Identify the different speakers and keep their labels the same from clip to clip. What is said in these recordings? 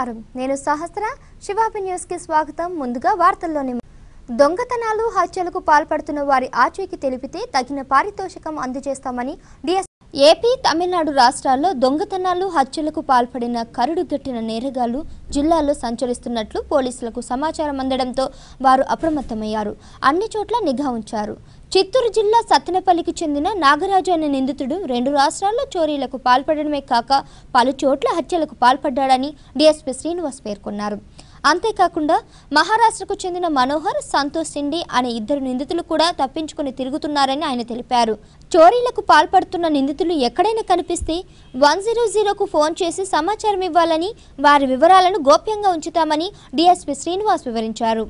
Speaker 1: నమస్కారం నేను సహస్ర శివాబి న్యూస్ కి స్వాగతం ముందుగా వార్తల్లోని దొంగతనాలు హత్యలకు పాల్పడుతున్న వారి ఆచూకీ తెలిపితే తగిన పారితోషికం అందజేస్తామని డిఎస్ ఏపీ తమిళనాడు రాష్ట్రాల్లో దొంగతనాలు హత్యలకు పాల్పడిన కరుడుగట్టిన నేరగాళ్లు జిల్లాల్లో సంచరిస్తున్నట్లు పోలీసులకు సమాచారం అందడంతో వారు అప్రమత్తమయ్యారు అన్ని చోట్ల నిఘా ఉంచారు చిత్తూరు జిల్లా సత్తెనపల్లికి చెందిన నాగరాజు అనే నిందితుడు రెండు రాష్ట్రాల్లో చోరీలకు పాల్పడడమే కాక పలు చోట్ల హత్యలకు పాల్పడ్డాడని డీఎస్పీ శ్రీనివాస్ పేర్కొన్నారు అంతేకాకుండా మహారాష్ట్రకు చెందిన మనోహర్ సంతోష్ సిండి అనే ఇద్దరు నిందితులు కూడా తప్పించుకుని తిరుగుతున్నారని ఆయన తెలిపారు చోరీలకు పాల్పడుతున్న నిందితులు ఎక్కడైనా కనిపిస్తే వన్ జీరో జీరోకు ఫోన్ చేసి సమాచారం ఇవ్వాలని వారి వివరాలను గోప్యంగా ఉంచుతామని డీఎస్పీ శ్రీనివాస్ వివరించారు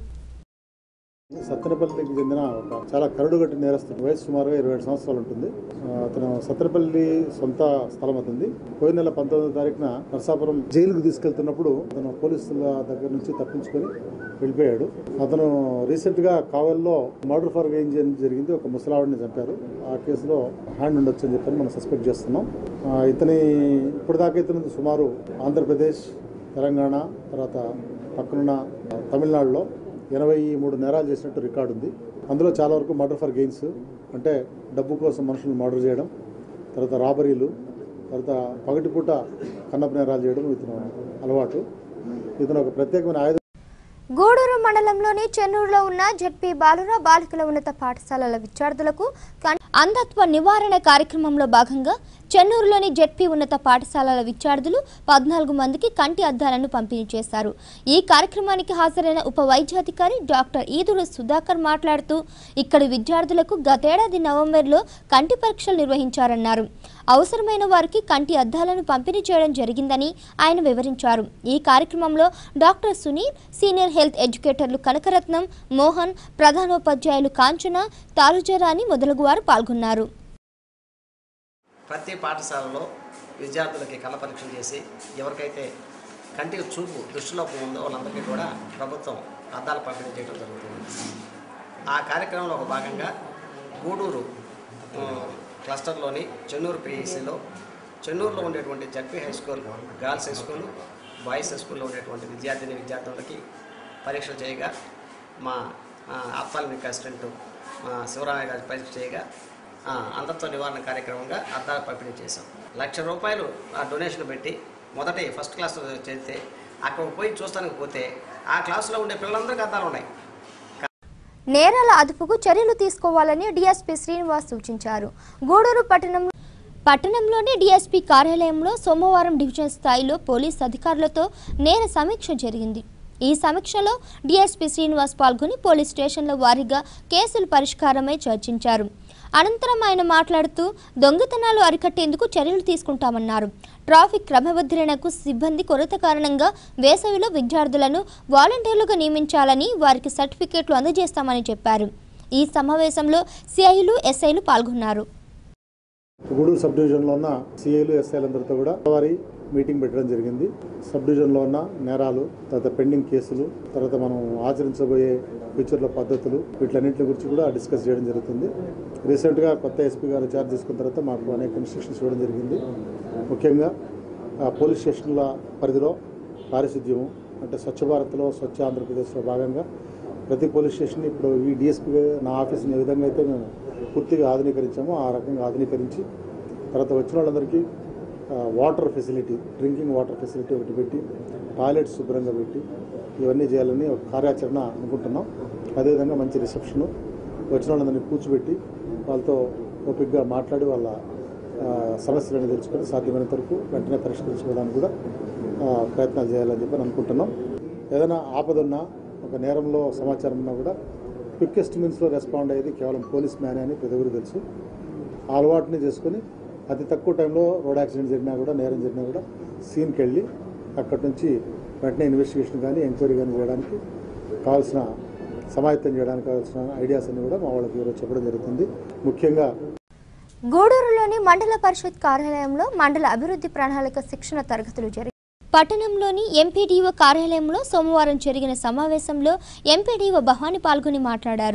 Speaker 2: సత్తెనపల్లికి చెందిన ఒక చాలా కరుడుగట్టి నేరస్తుడు వయసు సుమారుగా ఇరవై ఏడు సంవత్సరాలు ఉంటుంది ఆ, అతను సత్తెనపల్లి సొంత స్థలం అవుతుంది పోయిన నెల పంతొమ్మిదో తారీఖున నరసాపురం జైలుకు తీసుకెళ్తున్నప్పుడు అతను పోలీసుల దగ్గర నుంచి తప్పించుకొని వెళ్ళిపోయాడు అతను రీసెంట్ గా కావల్లో మర్డర్ ఫర్ రేంజ్ జరిగింది ఒక ముసలావిడిని చంపారు ఆ కేసులో హ్యాండ్ ఉండొచ్చు అని చెప్పని మనం సస్పెక్ట్ చేస్తున్నాం ఆ, ఇతని ఇప్పటిదాకా ఇతను సుమారు ఆంధ్రప్రదేశ్ తెలంగాణ తర్వాత పక్కనున్న తమిళనాడులో ఎనభై మూడు నేరాలు చేసినట్టు రికార్డు ఉంది అందులో చాలా వరకు మర్డర్ ఫర్ గెయిన్స్ అంటే డబ్బు కోసం మనుషులను మర్డర్ చేయడం తర్వాత రాబరీలు తర్వాత పగటిపూట కన్నప నేరాలు చేయడం ఇతను అలవాటు ఇతను ఒక ప్రత్యేకమైన ఆయుధం
Speaker 1: గూడూరు మండలంలోని చెన్నూరులో ఉన్న జెడ్పీ బాలుర బాలికల ఉన్నత పాఠశాలల విద్యార్థులకు కం- అంధత్వ నివారణ కార్యక్రమంలో భాగంగా చెన్నూరులోని జెడ్పీ ఉన్నత పాఠశాలల విద్యార్థులు పద్నాలుగు మందికి కంటి అద్దాలను పంపిణీ చేశారు ఈ కార్యక్రమానికి హాజరైన ఉప వైద్యాధికారి డాక్టర్ ఈదుల సుధాకర్ మాట్లాడుతూ ఇక్కడి విద్యార్థులకు గతేడాది నవంబర్లో కంటి పరీక్షలు నిర్వహించారన్నారు అవసరమైన వారికి కంటి అద్దాలను పంపిణీ చేయడం జరిగిందని ఆయన వివరించారు ఈ కార్యక్రమంలో డాక్టర్ సునీల్ సీనియర్ హెల్త్ ఎడ్యుకేటర్లు కనకరత్నం మోహన్ ప్రధానోపాధ్యాయులు కాంచన తారుజరాని మొదలగు వారు పాల్గొన్నారు
Speaker 3: ప్రతి పాఠశాలలో విద్యార్థులకి కళ్ళ పరీక్షలు చేసి ఎవరికైతే కంటికి చూపు దృష్టిలోపం ఉందో వాళ్ళందరికీ కూడా ప్రభుత్వం అద్దాలు పంపిణీ చేయడం జరుగుతుంది ఆ కార్యక్రమంలో ఒక భాగంగా గూడూరు ఉమ్, క్లస్టర్లోని చెన్నూరు పిఈసిలో చెన్నూరులో ఉండేటువంటి ZP high school girls high school boys high స్కూల్లో ఉండేటువంటి విద్యార్థిని విద్యార్థులకి పరీక్షలు చేయగా మా ఆప్తాల్మిక్ అసిస్టెంట్ మా శివరామయ్య గారి పరీక్ష చేయగా ఆ, అంధత్వ నివారణ కార్యక్రమంగా అద్దాలు పంపిణీ చేశాం లక్ష రూపాయలు ఆ డొనేషన్ పెట్టి మొదటి ఫస్ట్ క్లాస్ చేస్తే అక్కడ పోయి చూస్తానికి పోతే ఆ క్లాసులో ఉండే పిల్లలందరికీ అద్దాలు ఉన్నాయి
Speaker 1: నేరాల అదుపుకు చర్యలు తీసుకోవాలని డీఎస్పీ శ్రీనివాస్ సూచించారు గూడూరు పట్టణం పట్టణంలోని డీఎస్పీ కార్యాలయంలో సోమవారం డివిజన్ స్థాయిలో పోలీస్ అధికారులతో నేర సమీక్ష జరిగింది ఈ సమీక్షలో డీఎస్పీ శ్రీనివాస్ పాల్గొని పోలీస్ స్టేషన్ల వారీగా కేసుల పరిష్కారమై చర్చించారు అనంతరం ఆయన మాట్లాడుతూ దొంగతనాలు అరికట్టేందుకు చర్యలు తీసుకుంటామన్నారు ట్రాఫిక్ క్రమబద్ధీకరణకు సిబ్బంది కొరత కారణంగా వేసవిలో విద్యార్థులను వాలంటీర్లుగా నియమించాలని వారికి సర్టిఫికేట్లు అందజేస్తామని చెప్పారు ఈ సమావేశంలో సిఐలు ఎస్ఐలు పాల్గొన్నారు
Speaker 2: గూడూరు సబ్ డివిజన్లో ఉన్న సిఐలు ఎస్ఐలందరితో కూడా వారి మీటింగ్ పెట్టడం జరిగింది సబ్ డివిజన్లో ఉన్న నేరాలు తర్వాత పెండింగ్ కేసులు తర్వాత మనం ఆచరించబోయే ఫ్యూచర్లో పద్ధతులు వీటిలన్నింటి గురించి కూడా డిస్కస్ చేయడం జరుగుతుంది రీసెంట్గా కొత్త ఎస్పీ గారు చార్జ్ తీసుకున్న తర్వాత మాకు అనేక ఇన్స్ట్రక్షన్స్ ఇవ్వడం జరిగింది ముఖ్యంగా ఆ, పోలీస్ స్టేషన్ల పరిధిలో పారిశుద్ధ్యము అంటే స్వచ్ఛ భారత్లో స్వచ్ఛ ఆంధ్రప్రదేశ్లో భాగంగా ప్రతి పోలీస్ స్టేషన్ ఇప్పుడు ఈ డిఎస్పీ నా ఆఫీస్ని ఏ విధంగా అయితే మేము పూర్తిగా ఆధునీకరించామో ఆ రకంగా ఆధునీకరించి తర్వాత వచ్చిన వాళ్ళందరికీ ఆ, water facility drinking water facility ఒకటి పెట్టి టాయిలెట్స్ శుభ్రంగా పెట్టి ఇవన్నీ చేయాలని ఒక కార్యాచరణ అనుకుంటున్నాం అదేవిధంగా మంచి రిసెప్షను వచ్చిన వాళ్ళందరినీ కూర్చోబెట్టి వాళ్ళతో ఓపికగా మాట్లాడి వాళ్ళ ఆ, సమస్యలను తెలుసుకొని సాధ్యమైనంత వరకు వెంటనే పరిష్కరించుకోవడానికి కూడా ఆ, ప్రయత్నాలు చేయాలని చెప్పి అనుకుంటున్నాం ఏదైనా ఆపద ఉన్నా ఒక నేరంలో సమాచారం ఉన్నా కూడా క్విక్కెస్ట్ మీన్స్లో రెస్పాండ్ అయ్యేది కేవలం పోలీస్ మ్యానే అని ప్రతి ఒక్కరు తెలుసు ఆ అలవాటుని చేసుకొని అతి తక్కువ టైంలో రోడ్ యాక్సిడెంట్ జరిగినా కూడా నేరం జరిగినా కూడా సీన్కి వెళ్ళి అక్కడి నుంచి వెంటనే ఇన్వెస్టిగేషన్ కానీ ఎంక్వైరీ కానీ చేయడానికి కావాల్సిన సమాయత్తం చేయడానికి కావాల్సిన ఐడియాస్ అన్ని కూడా మా వాళ్ళకి ఈరోజు చెప్పడం జరుగుతుంది ముఖ్యంగా
Speaker 1: గూడూరులోని మండల పరిషత్ కార్యాలయంలో మండల అభివృద్ధి ప్రణాళిక శిక్షణ తరగతులు జరిగాయి పట్టణంలోని ఎంపీడీఓ కార్యాలయంలో సోమవారం జరిగిన సమావేశంలో ఎంపీడీఓ భవాని పాల్గొని మాట్లాడారు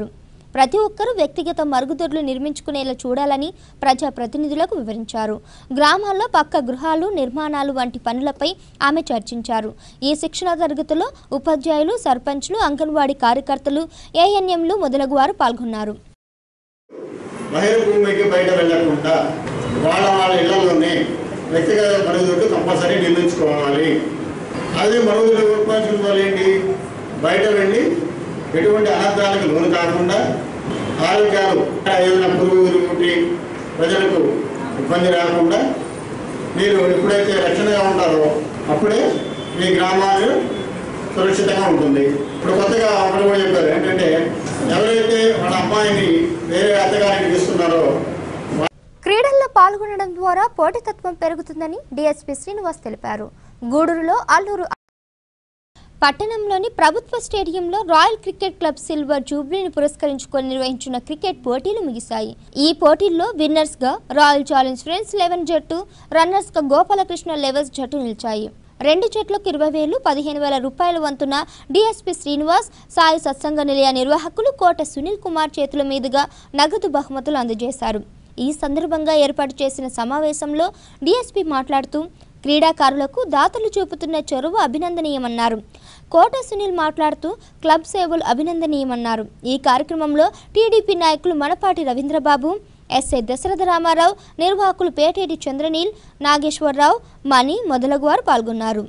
Speaker 1: ప్రతి ఒక్కరూ వ్యక్తిగత మరుగుదొడ్లు నిర్మించుకునేలా చూడాలని ప్రజాప్రతినిధులకు వివరించారు గ్రామాల్లో పక్క గృహాలు నిర్మాణాలు వంటి పనులపై ఆమె చర్చించారు ఈ శిక్షణ తరగతిలో ఉపాధ్యాయులు సర్పంచ్లు అంగన్వాడీ కార్యకర్తలు ఏఎన్ఎంలు మొదలగు వారు పాల్గొన్నారు
Speaker 4: బహిర్భూమికి బయట వెళ్లకుండా వాళ్ళ వాళ్ళ ఇళ్లలోనే వ్యక్తిగత మరుగుదొడ్డు కంపల్సరీ నిర్మించుకోవాలి అదే మరుగుదొడ్డు ఉపయోగించుకోవాలి ఏంటి బయట వెళ్ళి ఎటువంటి అనర్థాలకు లోను కాకుండా ఆరోగ్యాలు ఏదైనా పురుగు విరుగుటి ప్రజలకు ఇబ్బంది రాకుండా మీరు ఎప్పుడైతే రక్షణగా ఉంటారో అప్పుడే మీ గ్రామాలు సురక్షితంగా ఉంటుంది ఇప్పుడు కొత్తగా ఒకరు కూడా చెప్పారు ఏంటంటే ఎవరైతే వాళ్ళ అమ్మాయిని వేరే అత్తగారికి ఇస్తున్నారో
Speaker 1: క్రీడల్లో పాల్గొనడం ద్వారా పోటీతత్వం పెరుగుతుందని డీఎస్పీ శ్రీనివాస్ తెలిపారు గూడూరులో అల్లూరు పట్టణంలోని ప్రభుత్వ స్టేడియంలో రాయల్ క్రికెట్ క్లబ్ సిల్వర్ జూబ్లీని పురస్కరించుకొని నిర్వహించిన క్రికెట్ పోటీలు ముగిశాయి ఈ పోటీల్లో విన్నర్స్ గా రాయల్ ఛాలెంజ్ ఫ్రెండ్స్ లెవెన్ జట్టు రన్నర్స్ గా గోపాలకృష్ణ లెవెన్స్ జట్టు నిలిచాయి రెండు జట్లకు ఇరవై వేలు పదిహేను వేల రూపాయల వంతున డీఎస్పీ శ్రీనివాస్ సాయి సత్సంగ నిలయ నిర్వాహకులు కోట సునీల్ కుమార్ చేతుల మీదుగా నగదు బహుమతులు అందజేశారు ఈ సందర్భంగా ఏర్పాటు చేసిన సమావేశంలో డీఎస్పీ మాట్లాడుతూ క్రీడాకారులకు దాతలు చూపుతున్న చొరవ అభినందనీయమన్నారు కోట సునీల్ మాట్లాడుతూ క్లబ్ సేవలు అభినందనీయమన్నారు ఈ కార్యక్రమంలో టీడీపీ నాయకులు మనపాటి రవీంద్రబాబు ఎస్ఐ దశరథ రామారావు నిర్వాహకులు పేటేటి చంద్రనీల్ నాగేశ్వరరావు మణి మొదలగు వారు పాల్గొన్నారు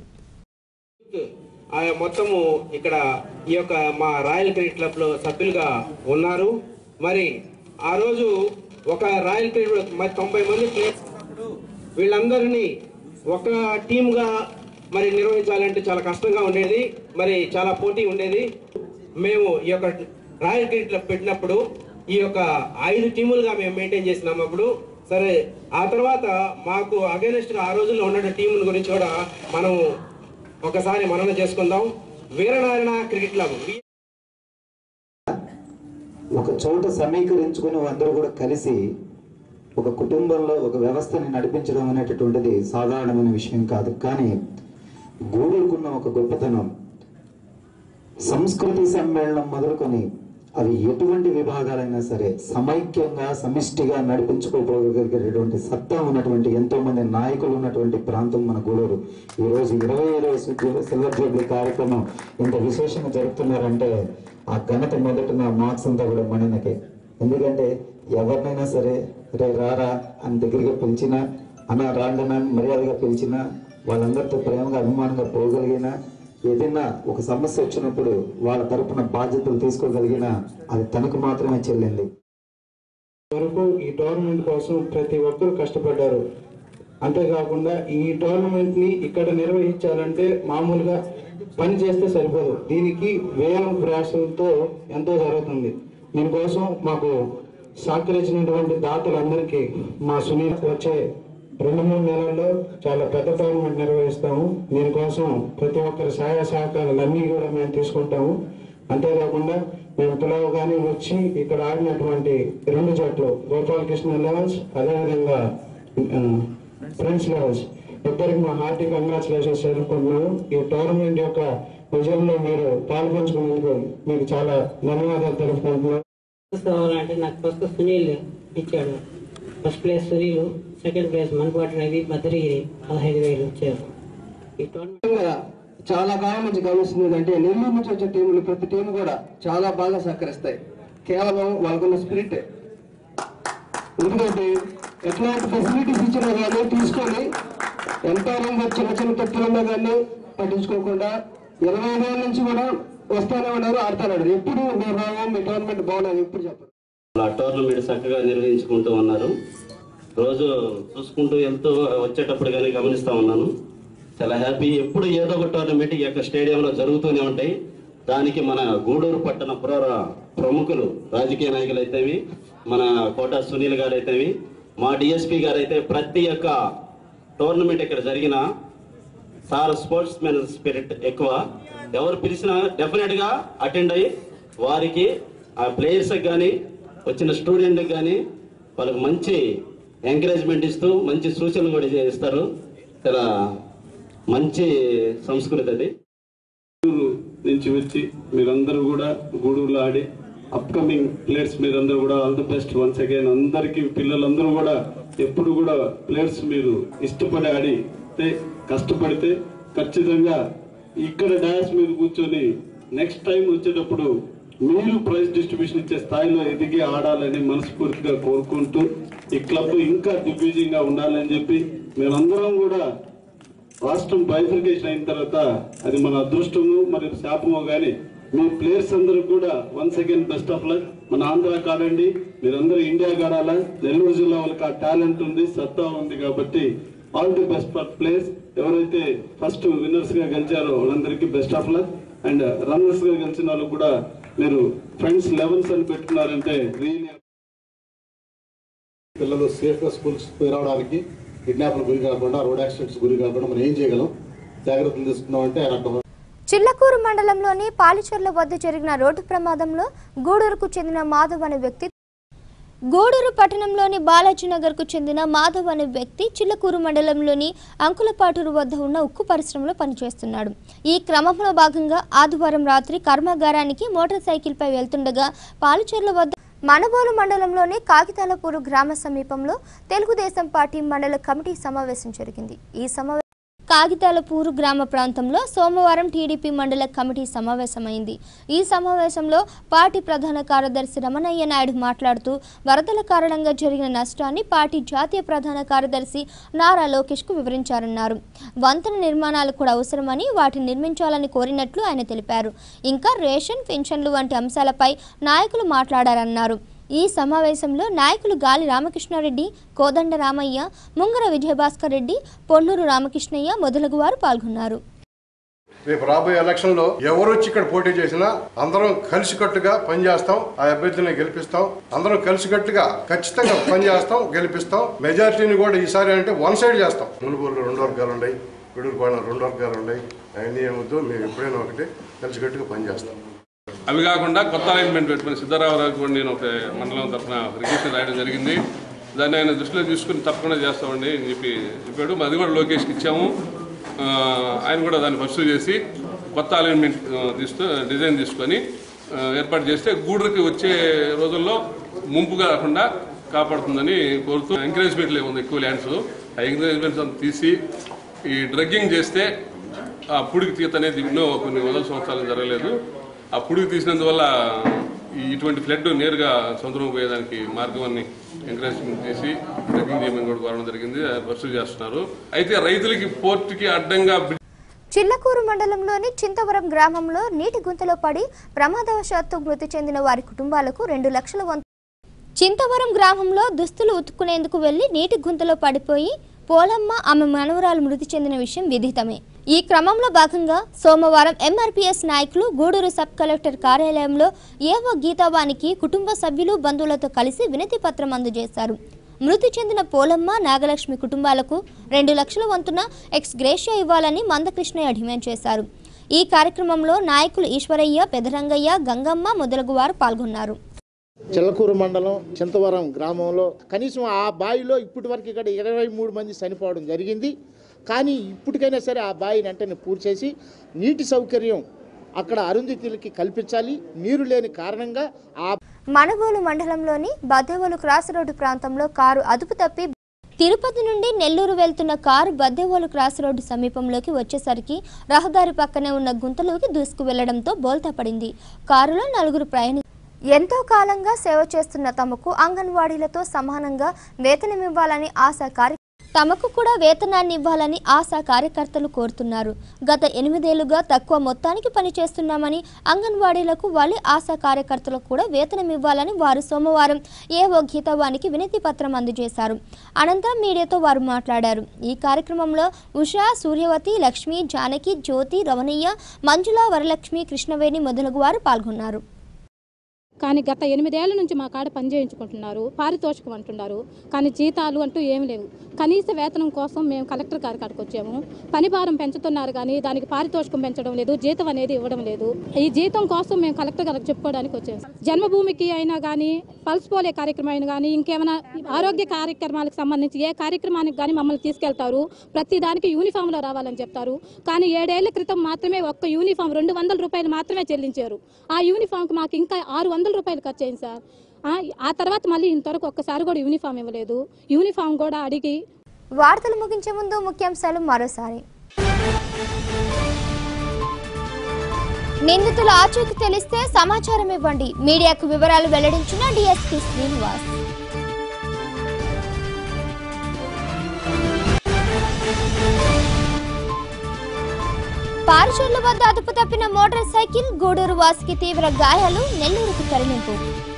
Speaker 5: ఆ మొత్తము ఇక్కడ ఈ యొక్క మా రాయల్ క్రికెట్ క్లబ్ లో సభ్యులుగా ఉన్నారు మరి ఆ రోజు ఒక రాయల్ క్రికెట్ మరి తొంభై మంది ప్లేయర్స్ ఉన్నప్పుడు వీళ్ళందరినీ ఒక టీమ్గా మరి నిర్వహించాలంటే చాలా కష్టంగా ఉండేది మరి చాలా పోటీ ఉండేది మేము ఈ యొక్క రాయల్ క్రికెట్ క్లబ్ పెట్టినప్పుడు ఈ యొక్క ఐదు టీములుగా మేము మెయింటైన్ చేసినాము అప్పుడు సరే ఆ తర్వాత మాకు అగేనెస్ట్ గా ఆ రోజుల్లో ఉన్న టీముల గురించి కూడా మనం ఒకసారి మనన చేసుకుందాం వీరనారాయణ క్రికెట్ క్లబ్
Speaker 6: ఒక చోట సమీకరించుకుని అందరూ కూడా కలిసి ఒక కుటుంబంలో ఒక వ్యవస్థని నడిపించడం అనేటటువంటిది సాధారణమైన విషయం కాదు కానీ గూడూరుకున్న ఒక గొప్పతనం సంస్కృతి సమ్మేళనం మొదలుకొని అవి ఎటువంటి విభాగాలైనా సరే సమైక్యంగా సమిష్టిగా నడిపించుకోగలిగేటటువంటి సత్తా ఉన్నటువంటి ఎంతో మంది నాయకులు ఉన్నటువంటి ప్రాంతం మన గూడూరు ఈ రోజు ఇరవై ఐదవ సిల్వర్ జూబ్లీ కార్యక్రమం ఇంత విశేషంగా జరుపుతున్నారంటే ఆ ఘనత మొదట నా మార్క్స్ అంతా కూడా మణినకే ఎందుకంటే ఎవరినైనా సరే రే రారా అని దగ్గరగా పిలిచినా అన్న రాండన మర్యాదగా పిలిచినా వాళ్ళందరితో ప్రేమగా అభిమానంగా పోగలిగినా ఏదైనా ఒక సమస్య వచ్చినప్పుడు వాళ్ళ తరపున బాధ్యతలు తీసుకోగలిగిన అది తనకు మాత్రమే చెల్లింది
Speaker 5: వరకు ఈ టోర్నమెంట్ కోసం ప్రతి ఒక్కరు కష్టపడ్డారు అంతేకాకుండా ఈ టోర్నమెంట్ ని ఇక్కడ నిర్వహించాలంటే మామూలుగా పని చేస్తే సరిపోదు దీనికి వ్యయం ప్రయాసంతో ఎంతో జరుగుతుంది దీనికోసం మాకు సహకరించినటువంటి దాతలందరికీ మా సునీల్ వచ్చే రెండు మూడు నెలల్లో చాలా పెద్ద టోర్నమెంట్ నిర్వహిస్తాము దీనికోసం ప్రతి ఒక్కరి సహాయ సహకారాలు అన్నీ కూడా మేము తీసుకుంటాము అంతేకాకుండా మేము పిలవగానే వచ్చి ఇక్కడ ఆడినటువంటి రెండు జట్లు గోపాలకృష్ణ లెవెల్స్ అదేవిధంగా ఫ్రెండ్స్ లెవెల్స్ ఇద్దరికి మా హార్టీ కంగ్రాచులేషన్స్ తెలుపుకుంటున్నాను ఈ టోర్నమెంట్ యొక్క విజయంలో మీరు పాల్పంచుకున్నందుకు మీకు చాలా ధన్యవాదాలు తెలుపుకుంటున్నాను
Speaker 7: కావాలంటే నాకు ఫస్ట్ సునీల్ ఇచ్చాడు first place Sunil second place Manapati Ravi Bhadragiri పదహైదు వేలు ఇచ్చారు ఈ టోర్నమెంట్
Speaker 8: ముఖ్యంగా చాలా కాలం నుంచి గమనిస్తుంది అంటే నెల్లూరు నుంచి వచ్చే టీములు ప్రతి టీం కూడా చాలా బాగా సహకరిస్తాయి కేవలం వాళ్ళకున్న స్పిరిట్ ఎందుకంటే ఎట్లాంటి ఫెసిలిటీస్ ఇచ్చినా కానీ తీసుకొని ఎంతో మంది చిన్న చిన్న తప్పులున్నా కానీ పట్టించుకోకుండా ఇరవై వేల నుంచి కూడా వస్తానే ఉన్నారు ఆడుతానే ఉన్నారు ఎప్పుడు మేము రాము మీ టోర్నమెంట్ బాగున్నాయి ఎప్పుడు చెప్పరు
Speaker 9: ఆ టోర్నమెంట్ చక్కగా నిర్వహించుకుంటూ ఉన్నారు రోజు చూసుకుంటూ వెళ్తూ వచ్చేటప్పుడు కానీ గమనిస్తూ ఉన్నాను చాలా హ్యాపీ ఎప్పుడు ఏదో ఒక టోర్నమెంట్ ఈ యొక్క స్టేడియంలో జరుగుతూనే ఉంటాయి దానికి మన గూడూరు పట్టణ పుర ప్రముఖులు రాజకీయ నాయకులు అయితేవి మన కోట సునీల్ గారు అయితేవి మా డిఎస్పి గారు అయితే ప్రతి ఒక్క టోర్నమెంట్ ఇక్కడ జరిగిన సార్ స్పోర్ట్స్ మెన్ స్పిరిట్ ఎక్కువ ఎవరు పిలిచినా డెఫినెట్ గా అటెండ్ అయ్యి వారికి ఆ ప్లేయర్స్ కానీ వచ్చిన స్టూడెంట్ కానీ వాళ్ళకి మంచి ఎంకరేజ్మెంట్ ఇస్తూ మంచి సూచనలు కూడా ఇస్తారు చాలా మంచి సంస్కృతి అది
Speaker 10: నుంచి వచ్చి మీరందరూ కూడా గూడూరులో ఆడి అప్కమింగ్ ప్లేయర్స్ మీరందరూ కూడా all the best once again అందరికీ పిల్లలందరూ కూడా ఎప్పుడు కూడా ప్లేయర్స్ మీరు ఇష్టపడి ఆడితే కష్టపడితే ఖచ్చితంగా ఇక్కడ డాన్స్ మీద కూర్చొని నెక్స్ట్ టైం వచ్చేటప్పుడు మీరు ప్రైజ్ డిస్ట్రిబ్యూషన్ ఇచ్చే స్థాయిలో ఎదిగి ఆడాలని మనస్ఫూర్తిగా కోరుకుంటూ ఈ క్లబ్ ఇంకా దిగ్విజయంగా ఉండాలని చెప్పి మేమందరం కూడా రాష్ట్రం బైఫర్కేషన్ అయిన తర్వాత అది మన అదృష్టము మరి శాపమో కానీ మీ ప్లేయర్స్ అందరూ కూడా once again best of luck మన ఆంధ్రాకి ఆడండి మీరందరూ ఇండియాకి ఆడాలా నెల్లూరు జిల్లా వాళ్ళకి ఆ టాలెంట్ ఉంది సత్తా ఉంది కాబట్టి all the best for players ఎవరైతే ఫస్ట్ విన్నర్స్ గా గెలిచారో వాళ్ళందరికీ best of luck and runners గా గెలిచిన వాళ్ళు కూడా మీరు ఫ్రెండ్స్ లెవెన్స్ అని పెట్టుకున్నారంటే రియలీ
Speaker 2: పిల్లలు సేఫ్గా స్కూల్స్ పోయి రావడానికి కిడ్నాప్లు గురి కాకుండా రోడ్ యాక్సిడెంట్స్ గురి కాకుండా మనం ఏం చేయగలం జాగ్రత్తలు తీసుకున్నామంటే ఆ రకం
Speaker 1: చిల్లకూరు మండలంలోని పాలిచెర్ల వద్ద జరిగిన రోడ్డు ప్రమాదంలో గూడూరుకు చెందిన మాధవ్ అనే వ్యక్తి గూడూరు పట్టణంలోని బాలాజీనగర్కు చెందిన మాధవ్ అనే వ్యక్తి చిల్లకూరు మండలంలోని అంకులపాటూరు వద్ద ఉన్న ఉక్కు పరిశ్రమలో పనిచేస్తున్నాడు ఈ క్రమంలో భాగంగా ఆదివారం రాత్రి కర్మాగారానికి మోటార్ సైకిల్పై వెళ్తుండగా పాలుచెర్ల వద్ద మనబోలు మండలంలోని కాగితాలపూరు గ్రామ సమీపంలో తెలుగుదేశం పార్టీ మండల కమిటీ సమావేశం జరిగింది ఈ సమావేశం కాగితాలపూరు గ్రామ ప్రాంతంలో సోమవారం టీడీపీ మండల కమిటీ సమావేశమైంది ఈ సమావేశంలో పార్టీ ప్రధాన కార్యదర్శి రమణయ్య నాయుడు మాట్లాడుతూ వరదల కారణంగా జరిగిన నష్టాన్ని పార్టీ జాతీయ ప్రధాన కార్యదర్శి నారా లోకేష్కు వివరించారన్నారు వంతెన నిర్మాణాలు కూడా అవసరమని వాటిని నిర్మించాలని కోరినట్లు ఆయన తెలిపారు ఇంకా రేషన్ పెన్షన్లు వంటి అంశాలపై నాయకులు మాట్లాడారన్నారు ఈ సమావేశంలో నాయకులు గాలి రామకృష్ణారెడ్డి కోదండ రామయ్య ముంగర విజయభాస్కర్ రెడ్డి పొన్నూరు రామకృష్ణయ్య మొదలగు వారు పాల్గొన్నారు
Speaker 11: రేపు రాబోయే ఎలక్షన్ లో ఎవరు వచ్చి ఇక్కడ పోటీ చేసినా అందరం కలిసికట్టుగా పనిచేస్తాం ఆ అభ్యర్థిని గెలిపిస్తాం అందరం కలిసికట్టుగా ఖచ్చితంగా పనిచేస్తాం గెలిపిస్తాం మెజారిటీని కూడా ఈసారి అంటే వన్ సైడ్ చేస్తాం మునుగోలు రెండు వర్గాలు ఉన్నాయి పిడుగుపాడ రెండు వర్గాలు ఉన్నాయి అవన్నీ ఏమొద్దు మేము ఎప్పుడైనా ఒకటి కలిసికట్టుగా పనిచేస్తాం
Speaker 12: అవి కాకుండా కొత్త అలైన్మెంట్ పెట్టుకుని సిద్ధరామరావు కూడా నేను ఒక మండలం తరఫున రిక్వెస్ట్ రాయడం జరిగింది దాన్ని ఆయన దృష్టిలో తీసుకుని తప్పకుండా చేస్తామండి అని చెప్పి చెప్పాడు అది కూడా లోకేష్కి ఇచ్చాము ఆ, ఆయన కూడా దాన్ని పర్సూ చేసి కొత్త అలైన్మెంట్ ఆ, తీస్తూ డిజైన్ తీసుకొని ఆ, ఏర్పాటు చేస్తే గూడూరుకి వచ్చే రోజుల్లో ముంపు కాకుండా కాపాడుతుందని కోరుతూ ఎంకరేజ్మెంట్ ఉంది ఎక్కువ ల్యాండ్స్ ఆ ఎంకరేజ్మెంట్స్ అంతా తీసి ఈ డ్రగ్గింగ్ చేస్తే ఆ పుడికి తీత అనేది ఎన్నో కొన్ని వందల సంవత్సరాలు జరగలేదు ఆ పుడికి తీసినందువల్ల ఈ ఇటువంటి ఫ్లడ్ నేరుగా సముద్రం పోయేదానికి మార్గం అన్ని ఎంకరేజ్మెంట్ చేసి డ్రగ్గింగ్ చేయమని కూడా కోరడం జరిగింది పర్సూ చేస్తున్నారు అయితే రైతులకి పోర్టుకి అడ్డంగా
Speaker 1: చిల్లకూరు మండలంలోని చింతవరం గ్రామంలో నీటి గుంతలో పడి ప్రమాదవశాత్తు మృతి చెందిన వారి కుటుంబాలకు రెండు లక్షల వంతు చింతవరం గ్రామంలో దుస్తులు ఉతుక్కునేందుకు వెళ్లి నీటి గుంతలో పడిపోయి పోలమ్మ ఆమె మనవరాలు మృతి చెందిన విషయం విదితమే ఈ క్రమంలో భాగంగా సోమవారం ఎంఆర్పీఎస్ నాయకులు గూడూరు సబ్ కలెక్టర్ కార్యాలయంలో ఏవో గీతావానికి కుటుంబ సభ్యులు బంధువులతో కలిసి వినతి పత్రం అందజేశారు మృతి చెందిన పోలమ్మ నాగలక్ష్మి కుటుంబాలకు రెండు లక్షల వంతున ఎక్స్ గ్రేషియా ఇవ్వాలని మందకృష్ణయ్య డిమాండ్ చేశారు ఈ కార్యక్రమంలో నాయకులు ఈశ్వరయ్య పెదరంగయ్య గంగమ్మ మొదలగు వారు పాల్గొన్నారు
Speaker 13: చిల్లకూరు మండలం చింతవరం గ్రామంలో కనీసం ఆ బావిలో ఇప్పటి వరకు ఇక్కడ ఇరవై మూడు మంది చనిపోవడం జరిగింది కానీ ఇప్పటికైనా సరే ఆ బావిని వెంటనే పూర్తి చేసి నీటి సౌకర్యం అక్కడ అరుంధతులకి కల్పించాలి నీరు లేని కారణంగా ఆ
Speaker 1: మణగోలు మండలంలోని బదేవోలు క్రాస్ రోడ్డు ప్రాంతంలో కారు అదుపు తప్పి తిరుపతి నుండి నెల్లూరు వెళ్తున్న కారు బద్దెవోలు క్రాస్ రోడ్డు సమీపంలోకి వచ్చేసరికి రహదారి పక్కనే ఉన్న గుంతలోకి దూసుకు వెళ్లడంతో బోల్తా పడింది కారులో నలుగురు ప్రయాణి ఎంతో కాలంగా సేవ చేస్తున్న తమకు అంగన్వాడీలతో సమానంగా వేతనమివ్వాలని ఆశా కార్య తమకు కూడా వేతనాన్ని ఇవ్వాలని ఆశా కార్యకర్తలు కోరుతున్నారు గత ఎనిమిదేళ్లుగా తక్కువ మొత్తానికి పనిచేస్తున్నామని అంగన్వాడీలకు వాళ్ళి ఆశా కార్యకర్తలకు కూడా వేతనం ఇవ్వాలని వారు సోమవారం ఏవో గీతవానికి వినతి పత్రం అందజేశారు అనంతరం మీడియాతో వారు మాట్లాడారు ఈ కార్యక్రమంలో ఉషా సూర్యవతి లక్ష్మి జానకి జ్యోతి రమణయ్య మంజుల వరలక్ష్మి కృష్ణవేణి మొదలగు వారు పాల్గొన్నారు
Speaker 14: కానీ గత ఎనిమిదేళ్ల నుంచి మా కాడ పని చేయించుకుంటున్నారు పారితోషికం అంటున్నారు కానీ జీతాలు అంటూ ఏమి లేవు కనీస వేతనం కోసం మేము కలెక్టర్ గారి కాడికి వచ్చాము పని భారం పెంచుతున్నారు కానీ దానికి పారితోషికం పెంచడం లేదు జీతం అనేది ఇవ్వడం లేదు ఈ జీతం కోసం మేము కలెక్టర్ గారికి చెప్పుకోవడానికి వచ్చాము జన్మభూమికి అయినా కానీ పల్స్ పోలే కార్యక్రమం కానీ ఇంకేమైనా ఆరోగ్య కార్యక్రమాలకు సంబంధించి ఏ కార్యక్రమానికి కానీ మమ్మల్ని తీసుకెళ్తారు ప్రతి దానికి యూనిఫామ్లో రావాలని చెప్తారు కానీ ఏడేళ్ల క్రితం మాత్రమే ఒక్క యూనిఫామ్ రెండు వందల రూపాయలు మాత్రమే చెల్లించారు ఆ యూనిఫామ్కి మాకు ఇంకా ఆరు వందల రూపాయలు ఖర్చు అయింది సార్ ఆ, ఆ తర్వాత మళ్ళీ ఇంతవరకు ఒక్కసారి కూడా యూనిఫామ్ ఇవ్వలేదు యూనిఫామ్ కూడా అడిగి
Speaker 1: వార్తలు ముగించే ముందు ముఖ్యాంశాలు మరోసారి నిందితుల ఆచూకీ తెలిస్తే సమాచారం ఇవ్వండి మీడియాకు వివరాలు వెల్లడించిన డీఎస్పీ శ్రీనివాస్ పారిచర్ల వద్ద అదుపు తప్పిన మోటార్ సైకిల్ గూడూరు వాసికి తీవ్ర గాయాలు నెల్లూరుకు తరలింపు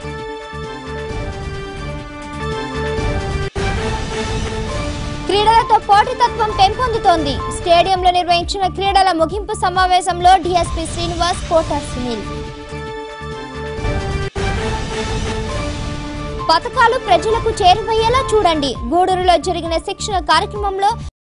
Speaker 1: క్రీడలతో పోటీతత్వం పెంపొందుతోంది స్టేడియంలో నిర్వహించిన క్రీడల ముగింపు సమావేశంలో డీఎస్పీ శ్రీనివాస్ కోట సునీల్ పథకాలు ప్రజలకు చేరువయ్యేలా చూడండి గూడూరులో జరిగిన శిక్షణ కార్యక్రమంలో